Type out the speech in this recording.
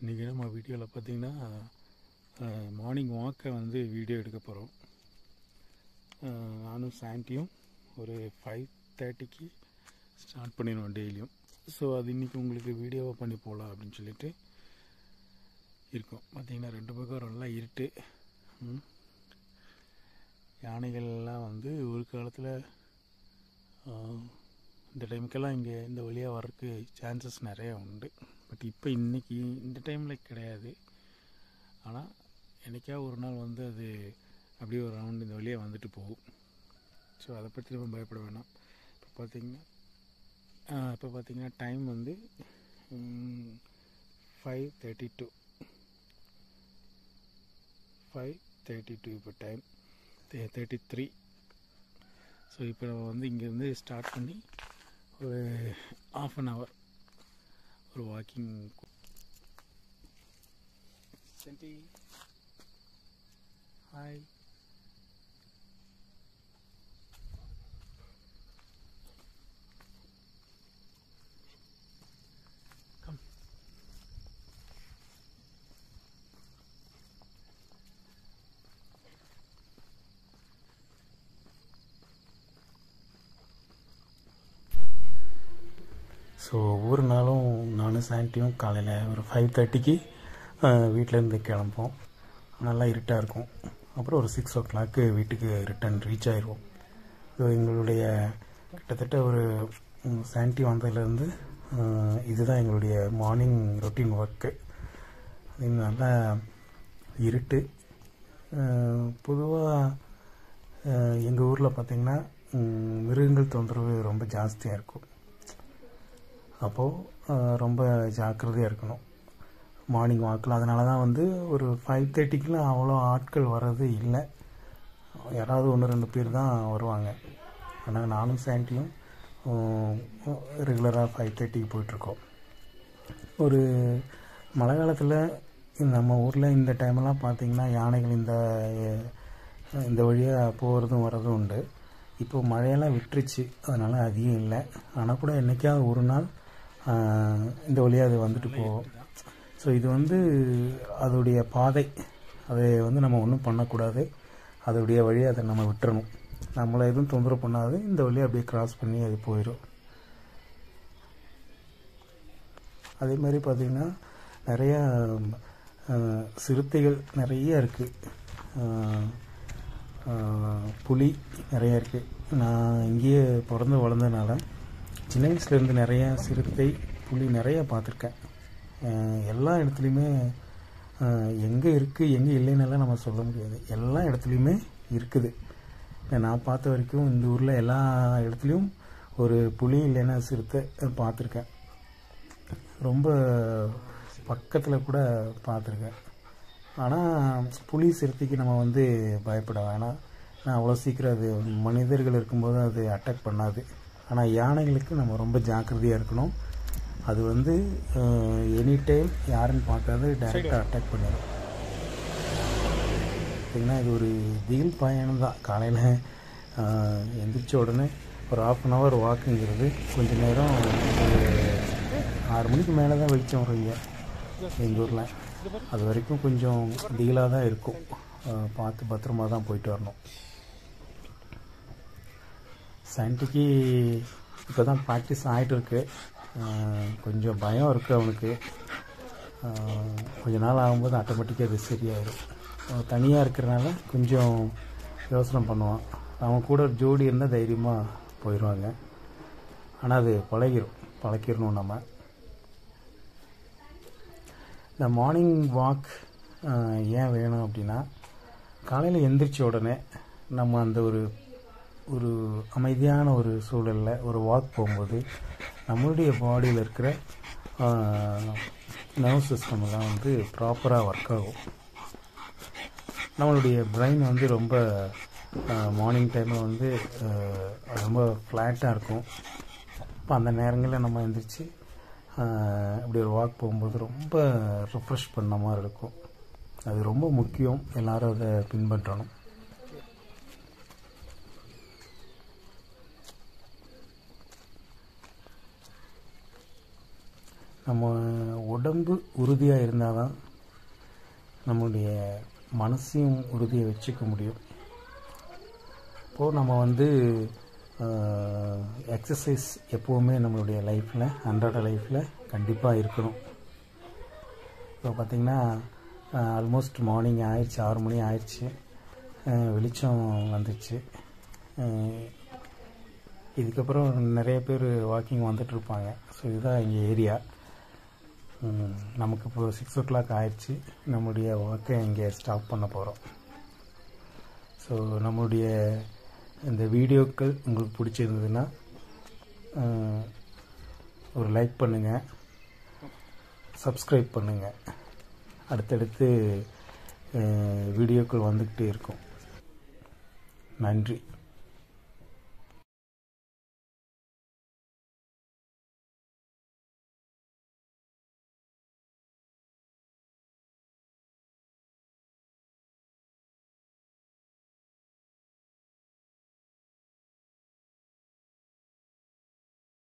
இன்றைக்கி நம்ம வீடியோவில் பார்த்தீங்கன்னா மார்னிங் வாக்கை வந்து வீடியோ எடுக்க போகிறோம் நானும் சாண்டியும் ஒரு ஃபைவ் தேர்ட்டிக்கு ஸ்டார்ட் பண்ணிடுவோம் டெய்லியும் ஸோ அது இன்றைக்கி உங்களுக்கு வீடியோவாக பண்ணி போகலாம் அப்படின்னு சொல்லிட்டு இருக்கோம் பார்த்தீங்கன்னா ரெண்டு பக்கம் நல்லா இருட்டு ம். யானைகள்லாம் வந்து ஒரு காலத்தில் இந்த டைமுக்கெல்லாம் இங்கே இந்த வழியாக வர்றதுக்கு சான்சஸ் நிறையா உண்டு பட் இப்போ இன்றைக்கி இந்த டைமில் கிடையாது ஆனால் என்னைக்கா ஒரு நாள் வந்து அது அப்படியே ஒரு ரவுண்ட் இந்த வழியாக வந்துட்டு போகும் ஸோ அதை பற்றி நம்ம பயப்பட வேணாம் இப்போ பார்த்தீங்கன்னா இப்போ பார்த்தீங்கன்னா டைம் வந்து five thirty two five thirty two இப்போ டைம் தேர்ட்டி த்ரீ ஸோ இப்போ நம்ம வந்து இங்கேருந்து ஸ்டார்ட் பண்ணி ஒரு ஆஃப் அன் ஹவர் ஒரு வாக்கிங் சென்டி ஹாய் கம் ஸோ ஒவ்வொரு நாளும் நானும் சாண்டியும் காலையில் ஒரு ஃபைவ் தேர்ட்டிக்கு வீட்டிலேருந்து கிளம்போம் நல்லா இருட்டாக இருக்கும் அப்புறம் ஒரு சிக்ஸ் ஓ கிளாக்கு வீட்டுக்கு ரிட்டர்ன் ரீச் ஆயிடுவோம் ஸோ எங்களுடைய கிட்டத்தட்ட ஒரு ம், சாண்டி வந்ததுலேருந்து அஹ், இதுதான் எங்களுடைய மார்னிங் ரொட்டீன் ஒர்க்கு நல்லா இருட்டு பொதுவாக எங்கள் ஊரில் பார்த்திங்கன்னா ம், மிருகங்கள் தொந்தரவு ரொம்ப ஜாஸ்தியாக இருக்கும் அப்போது ரொம்ப ஜாக்கிரதையாக இருக்கணும் மார்னிங் வாக்கில் அதனால தான் வந்து ஒரு ஃபைவ் தேர்ட்டிக்கெலாம் அவ்வளோ ஆட்கள் வர்றது இல்லை யாராவது ஒன்று ரெண்டு பேர் தான் வருவாங்க ஆனால் நானும் சாண்டியும் ரெகுலராக ஃபைவ் தேர்ட்டிக்கு போயிட்டுருக்கோம் ஒரு மழை காலத்தில் நம்ம ஊரில் இந்த டைமெல்லாம் பார்த்திங்கன்னா யானைகள் இந்த இந்த வழியாக போகிறதும் வர்றதும் உண்டு இப்போ மழையெல்லாம் விட்டுருச்சு அதனால் அதிகம் இல்லை ஆனால் கூட என்றைக்காவது ஒரு நாள் ஆஹ், இந்த வழியாக அது வந்துட்டு போகும் ஸோ இது வந்து அதோடைய பாதை அதை வந்து நம்ம ஒன்றும் பண்ணக்கூடாது அதோடைய வழியை அதை நம்ம விட்டுறணும் நம்மளை எதுவும் தொந்தரவு பண்ணாது இந்த வழியை அப்படியே கிராஸ் பண்ணி அது போயிடும் அதே மாதிரி பார்த்திங்கன்னா நிறையா அஹ், சிறுத்தைகள் நிறைய இருக்குது புலி நிறைய இருக்குது நான் இங்கேயே பிறந்து வளர்ந்ததுனால சின்ன வயசுலேருந்து நிறைய சிறுத்தை புலி நிறைய பார்த்துருக்கேன் அஹ், எல்லா இடத்துலையுமே எங்கே இருக்குது எங்கே இல்லைன்னெல்லாம் நம்ம சொல்ல முடியாது எல்லா இடத்துலையுமே இருக்குது நான் பார்த்த வரைக்கும் இந்த ஊரில் எல்லா இடத்துலையும் ஒரு புலி இல்லைன்னா சிறுத்தை பார்த்துருக்கேன் ரொம்ப பக்கத்தில் கூட பார்த்துருக்கேன் ஆனால் புலி சிறுத்தைக்கு நம்ம வந்து பயப்பட வேணாம் ஏன்னா அவ்வளோ சீக்கிரம் அது மனிதர்கள் இருக்கும்போது அது அட்டாக் பண்ணாது ஆனால் யானைகளுக்கு நம்ம ரொம்ப ஜாக்கிரதையாக இருக்கணும் அது வந்து எனி டைம் யாருன்னு பார்க்காது டைரெக்டாக அட்டாக் பண்ணிடும் பார்த்திங்கன்னா இது ஒரு திகில் பயணம் தான் காலையில் எந்திரிச்ச உடனே ஒரு ஆஃப் அன் ஹவர் வாக்குங்கிறது கொஞ்ச நேரம் ஒரு ஆறு மணிக்கு மேலே தான் வெளிச்சம் வரும் இங்கே எங்கள் ஊரில் அது வரைக்கும் கொஞ்சம் திகிலாக தான் இருக்கும் அஹ் பார்த்து பத்திரமா தான் போயிட்டு வரணும் சண்டிக்கு இப்போ தான் ப்ராக்டிஸ் ஆகிட்டு இருக்கு அஹ் கொஞ்சம் பயம் இருக்குது அவனுக்கு அஹ் கொஞ்ச நாள் ஆகும்போது ஆட்டோமேட்டிக்காக அது சரியாயிடும் தனியாக இருக்கிறனால கொஞ்சம் யோசனை பண்ணுவான் அவன் கூட ஒரு ஜோடி இருந்தால் தைரியமாக போயிடுவாங்க ஆனால் அது பழகிரும் பழக்கிடணும் நம்ம இந்த மார்னிங் வாக் ஏன் வேணும் அப்படின்னா காலையில் எந்திரிச்ச உடனே நம்ம அந்த ஒரு ஒரு அமைதியான ஒரு சூழலில் ஒரு வாக் போகும்போது நம்மளுடைய பாடியில் இருக்கிற நர்வ் சிஸ்டம் எல்லாம் வந்து ப்ராப்பராக ஒர்க் ஆகும் நம்மளுடைய பிரெயின் வந்து ரொம்ப மார்னிங் டைமில் வந்து அஹ், ரொம்ப ஃப்ளாட்டாக இருக்கும் அப்போ அந்த நேரங்களில் நம்ம எந்திரிச்சு அஹ், இப்படி ஒரு வாக் போகும்போது ரொம்ப ரிஃப்ரெஷ் பண்ண மாதிரி இருக்கும் அது ரொம்ப முக்கியம் எல்லாரும் அதை பின்பற்றணும் நம்ம உடம்பு உறுதியாக இருந்தால் தான் நம்மளுடைய மனசையும் உறுதியை வச்சுக்க முடியும் இப்போது நம்ம வந்து எக்ஸசைஸ் எப்போவுமே நம்மளுடைய லைஃப்பில் அன்றாட லைஃப்பில் கண்டிப்பாக இருக்கணும் இப்போ பார்த்திங்கன்னா ஆல்மோஸ்ட் மார்னிங் ஆயிடுச்சு ஆறு மணி ஆயிடுச்சு அஹ் வெளிச்சம் வந்துச்சு அஹ் இதுக்கப்புறம் நிறைய பேர் வாக்கிங் வந்துட்டு இருப்பாங்க ஸோ இதுதான் எங்கள் ஏரியா நமக்கு இப்போ சிக்ஸ் ஓ கிளாக் ஆயிடுச்சு நம்மளுடைய ஒர்க்கை இங்கே ஸ்டாப் பண்ண போகிறோம் ஸோ நம்மளுடைய இந்த வீடியோக்கள் உங்களுக்கு பிடிச்சிருந்ததுன்னா அஹ், ஒரு லைக் பண்ணுங்கள் சப்ஸ்கிரைப் பண்ணுங்கள் அடுத்தடுத்து அஹ், வீடியோக்கள் வந்துக்கிட்டே இருக்கும் நன்றி